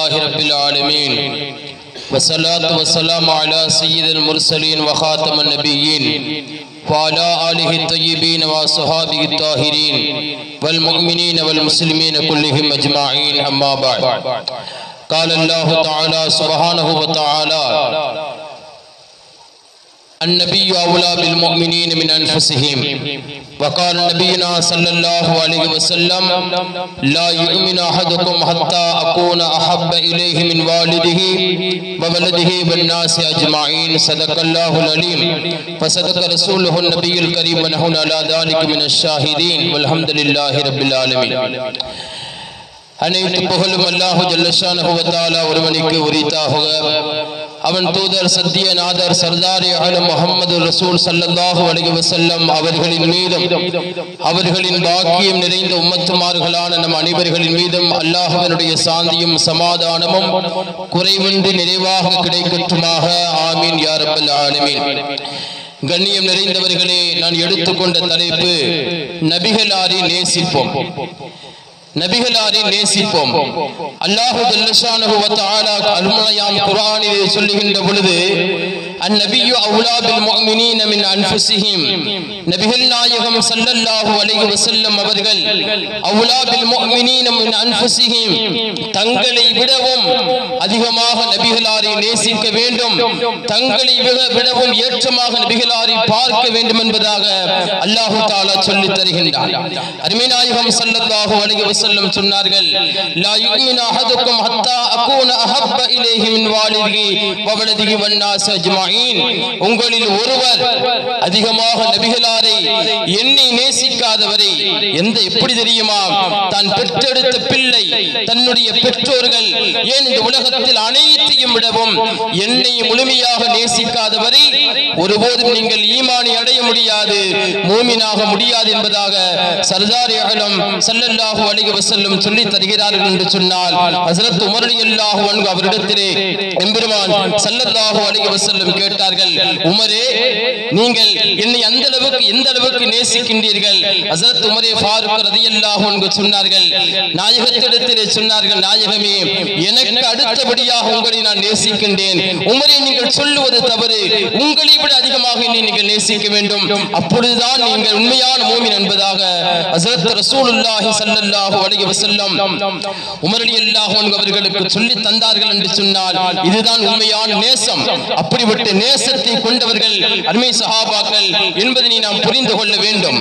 لله رب العالمين والصلاة والسلام على سيد المرسلين وخاتم النبيين وعلى آله الطيبين وصحابه الطاهرين والمؤمنين والمسلمين كلهم أجمعين أما بعد قال الله تعالى سبحانه وتعالى النبي أولى بالمؤمنين من أنفسهم وقال نبينا صلى الله عليه وسلم لا يؤمن أحدكم حتى أكون أحب إليه من والده وولده والناس أجمعين صدق الله العليم فصدق رسوله النبي الكريم ونحن على ذلك من الشاهدين والحمد لله رب العالمين அனைத்து புகழும் அல்லாஹு ஜல்லஷானஹுவத்தாலா ஒருவனுக்கு உரித்தாகுக அவன் தூதர் சத்திய நாதர் சர்தாரி ஆலம் முகமது ரசூல் சல்லல்லாஹு அலைஹி வஸல்லம் அவர்களின் மீதும் அவர்களின் பாக்கியம் நிறைந்த உம்மத்துமார்களான நம் அனைவர்களின் மீதும் அல்லாஹ்வினுடைய சாந்தியும் சமாதானமும் குறைவின்றி நிறைவாக கிடைக்கட்டுமாக ஆமீன் யா ரப்பல் ஆலமீன் கண்ணியம் நிறைந்தவர்களே நான் எடுத்துக்கொண்ட தலைப்பு நபிகளாரி நேசிப்போம் நபிகளாரை நேசிப்போம் அல்லாஹு ஜல்லஷானஹு வ தஆலா அருமையாம் குர்ஆனிலே சொல்லுகின்ற பொழுது அந்நபியு அவுலா பில் முஃமினீன மின் அன்ஃபுஸிஹிம் நபிகள் நாயகம் ஸல்லல்லாஹு அலைஹி வஸல்லம் அவர்கள் அவுலா பில் முஃமினீன மின் அன்ஃபுஸிஹிம் தங்களை விடவும் அதிகமாக நபிகளாரை நேசிக்க வேண்டும் தங்களை விடவும் ஏற்றமாக நபிகளாரை பார்க்க வேண்டும் என்பதாக அல்லாஹு தஆலா சொல்லித் தருகின்றார் அருமை நாயகம் ஸல்லல்லாஹு அலைஹி வஸல்லம் சொன்னார்கள் லா யுமினு அஹதுக்கும் ஹத்தா அகூன அஹப்ப இலைஹி மின் வாலிதிஹி வ வலதிஹி வன் நாஸ் அஜ்மஈன் உங்களில் ஒருவர் அதிகமாக நபிகளாரை எண்ணி நேசிக்காதவரை எந்த எப்படி தெரியுமா தான் பெற்றெடுத்த பிள்ளை தன்னுடைய பெற்றோர்கள் ஏன் இந்த உலகத்தில் அனைத்தையும் விடவும் என்னை முழுமையாக நேசிக்காதவரை ஒருபோதும் நீங்கள் ஈமானி அடைய முடியாது மூமினாக முடியாது என்பதாக சர்தார் அகலம் சல்லல்லாஹு அலைஹி வஸல்லம் சொல்லி தருகிறார்கள் என்று சொன்னால் ஹஸரத் உமர் ரலியல்லாஹு அன்ஹு அவரிடத்திலே எம்பெருமான் சல்லல்லாஹு அலைஹி வஸல்லம் கேட்டார்கள் உமரே நீங்கள் என்னை அந்த அளவுக்கு எந்த அளவுக்கு நேசிக்கின்றீர்கள் ஹஸரத் உமரே ஃபாரூக் ரலியல்லாஹு அன்ஹு சொன்னார்கள் நாயகத்திடத்திலே சொன்னார்கள் நாயகமே எனக்கு அடுத்தபடியாக உங்களை நான் நேசிக்கின்றேன் உமரே நீங்கள் சொல்லுவது தவறு உங்களை விட அதிகமாக என்னை நீங்கள் நேசிக்க வேண்டும் அப்பொழுதுதான் நீங்கள் உண்மையான மூமின் என்பதாக ஹஸரத் ரசூலுல்லாஹி ஸல்லல்லாஹு அலைஹி வஸல்லம் உமர் ரலியல்லாஹு அன்ஹு அவர்களுக்கு சொல்லி தந்தார்கள் என்று சொன்னால் இதுதான் உண்மையான நேசம் அப்படிப்பட்ட நேசத்தை கொண்டவர்கள் அருமை சஹாபாக்கள் என்பதனை நாம் புரிந்து கொள்ள வேண்டும்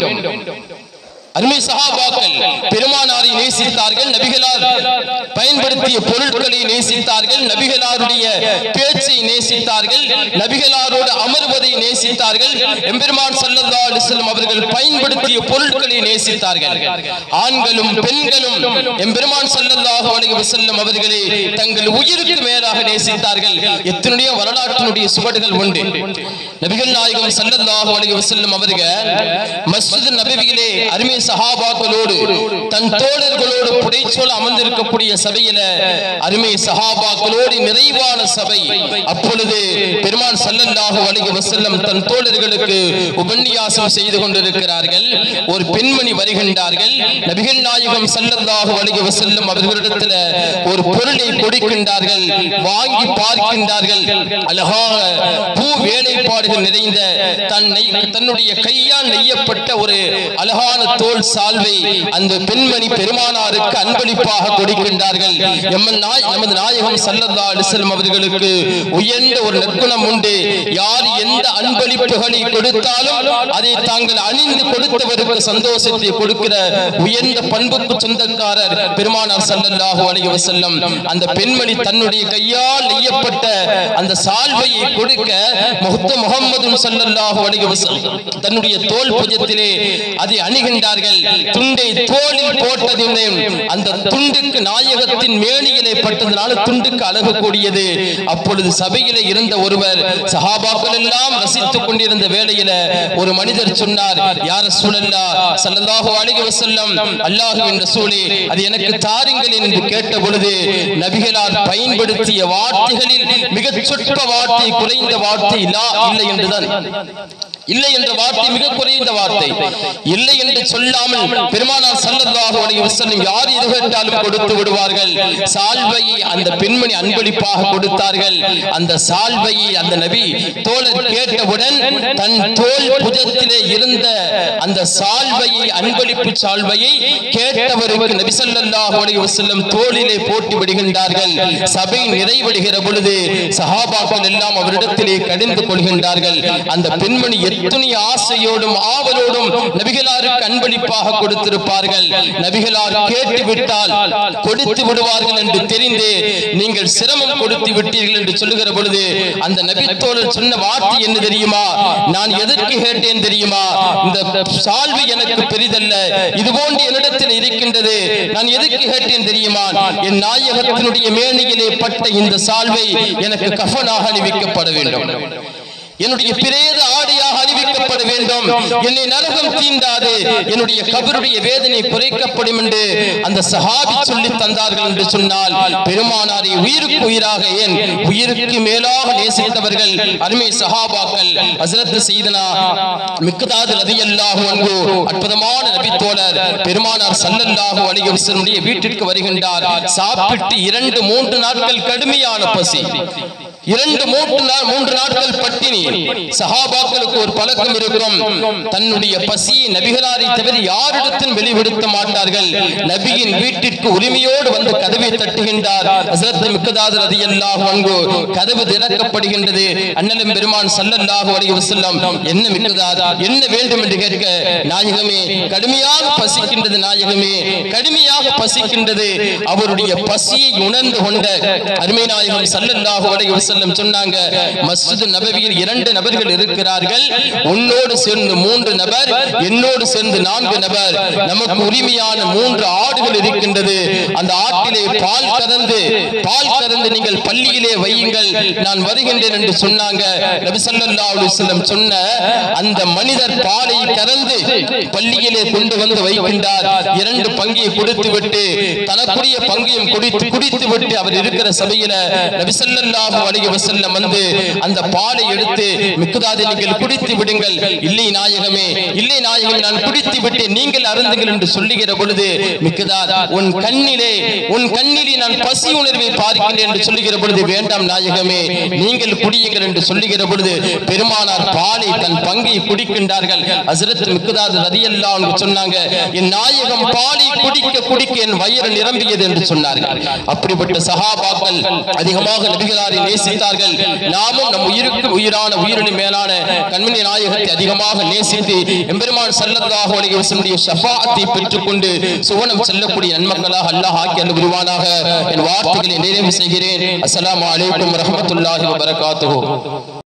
அருமை சஹாபாக்கள் பெருமானாரை நேசித்தார்கள் நபிகளார் பயன்படுத்திய பொருட்களை நேசித்தார்கள் நபிகளாருடைய பேச்சை நேசித்தார்கள் நபிகளாரோடு அமர்வதை நேசித்தார்கள் எம்பெருமான் சல்லல்லா அலிஸ்லம் அவர்கள் பயன்படுத்திய பொருட்களை நேசித்தார்கள் ஆண்களும் பெண்களும் எம்பெருமான் சல்லல்லாஹு அலைஹி வஸல்லம் அவர்களே தங்கள் உயிருக்கு மேலாக நேசித்தார்கள் எத்தனையோ வரலாற்றினுடைய சுவடுகள் உண்டு நபிகள் நாயகம் சல்லல்லாஹு அலைஹி வஸல்லம் அவர்கள் மஸ்ஜித் நபவியிலே அருமை சஹாபாக்களோடு தன் தோழர்களோடு புடைச்சோல் அமர்ந்திருக்கக்கூடிய சபையில அருமை சஹாபாக்களோடு நிறைவான சபை அப்பொழுது பெருமான் சல்லல்லாஹு அலைஹி வஸல்லம் தன் தோழர்களுக்கு உபன்யாசம் செய்து கொண்டிருக்கிறார்கள் ஒரு பெண்மணி வருகின்றார்கள் நபிகள் நாயகம் சல்லல்லாஹு அலைஹி வஸல்லம் அவர்களிடத்துல ஒரு பொருளை கொடுக்கின்றார்கள் வாங்கி பார்க்கின்றார்கள் அழகாக பூ வேலைப்பாடுகள் நிறைந்த தன்னை தன்னுடைய கையால் நெய்யப்பட்ட ஒரு அழகான தோல் சால்வை அந்த பெண்மணி பெருமானாருக்கு அன்பளிப்பாக கொடுக்கின்றார்கள் எம்மன் நாய் நமது நாயகம் சல்லல்லா அலிஸ்லம் அவர்களுக்கு உயர்ந்த ஒரு நற்குணம் உண்டு யார் எந்த அன்பளிப்புகளை கொடுத்தாலும் அதை தாங்கள் அணிந்து கொடுத்தவருக்கு சந்தோஷத்தை கொடுக்கிற உயர்ந்த பண்புக்கு சொந்தக்காரர் பெருமானார் சல்லல்லாஹு அலைஹி வஸல்லம் அந்த பெண்மணி தன்னுடைய கையால் நெய்யப்பட்ட அந்த சால்வையை கொடுக்க முகத்து முகம்மது சல்லல்லாஹு அலைஹி வஸல்லம் தன்னுடைய தோல் புஜத்திலே அதை அணிகின்றார்கள் துண்டை தோளில் போட்டதிலே அந்த துண்டுக்கு நாயகத்தின் மேனியிலே பட்டதனால துண்டுக்கு அழகு கூடியது அப்பொழுது சபையிலே இருந்த ஒருவர் சஹாபாக்கள் எல்லாம் ரசித்துக் கொண்டிருந்த வேளையில ஒரு மனிதர் சொன்னார் யார் சூழல்லா சல்லல்லாஹு அலைஹி வஸல்லம் அல்லாஹுவின் ரசூலே அது எனக்கு தாருங்கள் என்று கேட்ட பொழுது நபிகளால் பயன்படுத்திய வார்த்தைகளில் மிகச் சொற்ப வார்த்தை குறைந்த வார்த்தை லா இல்லை என்றுதான் இல்லை என்ற வார்த்தை மிக குறைந்த வார்த்தை இல்லை என்று சொல்லாமல் பெருமானார் ஸல்லல்லாஹு அலைஹி வஸல்லம் யார் எது கேட்டாலும் கொடுத்து விடுவார்கள் சால்வையை அந்த பெண்மணி அன்பளிப்பாக கொடுத்தார்கள் அந்த சால்வையை அந்த நபி தோழர் கேட்டவுடன் தன் தோல் புஜத்திலே இருந்த அந்த சால்வையை அன்பளிப்பு சால்வையை கேட்டவருக்கு நபி ஸல்லல்லாஹு அலைஹி வஸல்லம் தோளிலே போட்டு விடுகின்றார்கள் சபை நிறைவடைகிற பொழுது சஹாபாக்கள் எல்லாம் அவரிடத்திலே கடிந்து கொள்கின்றார்கள் அந்த பெண்மணி எத்தனை ஆசையோடும் ஆவலோடும் நபிகளாருக்கு அன்பளிப்பாக கொடுத்திருப்பார்கள் நபிகளார் கேட்டு விட்டால் கொடுத்து விடுவார்கள் என்று தெரிந்து நீங்கள் சிரமம் கொடுத்து விட்டீர்கள் என்று சொல்லுகிற பொழுது அந்த நபித்தோழர் சொன்ன வார்த்தை என்ன தெரியுமா நான் எதற்கு கேட்டேன் தெரியுமா இந்த சால்வி எனக்கு பெரிதல்ல இது போன்று என்னிடத்தில் இருக்கின்றது நான் எதற்கு கேட்டேன் தெரியுமா என் நாயகத்தினுடைய மேனியிலே பட்ட இந்த சால்வை எனக்கு கஃபனாக அணிவிக்கப்பட வேண்டும் என்னுடைய பிரேத ஆடையாக அணிவிக்கப்பட வேண்டும் என்னை நரகம் தீண்டாது என்னுடைய கபருடைய வேதனை குறைக்கப்படும் என்று அந்த சஹாபி சொல்லி தந்தார்கள் என்று சொன்னால் பெருமானாரை உயிருக்கு உயிராக ஏன் உயிருக்கு மேலாக நேசித்தவர்கள் அருமை சஹாபாக்கள் ஹஸ்ரத் செய்தனா மிக்கதாது ரதியல்லாஹு அன்ஹு அற்புதமான நபி தோழர் பெருமானார் ஸல்லல்லாஹு அலைஹி வஸல்லம் வீட்டிற்கு வருகின்றார் சாப்பிட்டு இரண்டு மூன்று நாட்கள் கடுமையான பசி இரண்டு மூன்று நாள் மூன்று நாட்கள் பட்டினி சஹாபாக்களுக்கு ஒரு பழக்கம் இருக்கும் தன்னுடைய பசியை நபிகளாரை தவிர யாரிடத்திலும் வெளிப்படுத்த மாட்டார்கள் நபியின் வீட்டிற்கு உரிமையோடு வந்து கதவை தட்டுகின்றார் ஹஸ்ரத் மிக்கதாது ரலியல்லாஹு அன்ஹு கதவு திறக்கப்படுகின்றது அண்ணலும் பெருமான் ஸல்லல்லாஹு அலைஹி வஸல்லம் என்ன மிக்கதாத் என்ன வேண்டும் என்று கேட்க நாயகமே கடுமையாக பசிக்கின்றது நாயகமே கடுமையாக பசிக்கின்றது அவருடைய பசியை உணர்ந்து கொண்ட அருமை நாயகம் ஸல்லல்லாஹு அலைஹி வஸல்லம் சொன்னாங்க மஸ்ஜித் நபவியில் இரண்டு நபர்கள் இருக்கிறார்கள் உன்னோடு சேர்ந்து மூன்று நபர் என்னோடு சேர்ந்து நான்கு நபர் நமக்கு உரிமையான மூன்று ஆடுகள் இருக்கின்றது அந்த ஆட்டிலே பால் கறந்து பால் கறந்து நீங்கள் பள்ளியிலே வையுங்கள் நான் வருகின்றேன் என்று சொன்னாங்க நபி ஸல்லல்லாஹு அலைஹி வஸல்லம் சொன்ன அந்த மனிதர் பாலை கறந்து பள்ளியிலே கொண்டு வந்து வைக்கின்றார் இரண்டு பங்கை கொடுத்து விட்டு தனக்குரிய பங்கையும் குடித்து குடித்து விட்டு அவர் இருக்கிற சபையில நபி ஸல்லல்லாஹு அலைஹி வஸல்லம் வந்து அந்த பாலை எடுத்து மிக்குதாதை நீங்கள் குடித்து விடுங்கள் இல்லை நாயகமே இல்லை நாயகமே நான் குடித்து விட்டு நீங்கள் அருந்துங்கள் என்று சொல்லுகிற பொழுது மிக்குதாத் உன் கண்ணிலே உன் கண்ணிலே நான் பசி உணர்வை பார்க்கிறேன் என்று சொல்லுகிற பொழுது வேண்டாம் நாயகமே நீங்கள் குடியுங்கள் என்று சொல்லுகிற பொழுது பெருமானார் பாலை தன் பங்கை குடிக்கின்றார்கள் ஹஸ்ரத் மிக்குதாத் ரதியல்லாஹு அன்ஹு சொன்னாங்க என் நாயகம் பாலை குடிக்க குடிக்க என் வயிறு நிரம்பியது என்று சொன்னார்கள் அப்படிப்பட்ட சஹாபாக்கள் அதிகமாக நபிகளாரை நேசித்தார்கள் நாமும் நம் உயிருக்கு உயிரான உயிரினு மேலான கண்மணி நாயகத்தை அதிகமாக நேசித்து எம்பெருமான் ஸல்லல்லாஹு அலைஹி வஸல்லம் ஷஃபாஅத்தை பெற்றுக்கொண்டு சுவனம் செல்லக்கூடிய நன்மக்களாக அல்லாஹ் ஆக்கி அருள் புரிவானாக என் வார்த்தைகளை நிறைவு செய்கிறேன் அஸ்ஸலாமு அலைக்கும் வரஹ்மத்துல்லாஹி வபரகாத்துஹு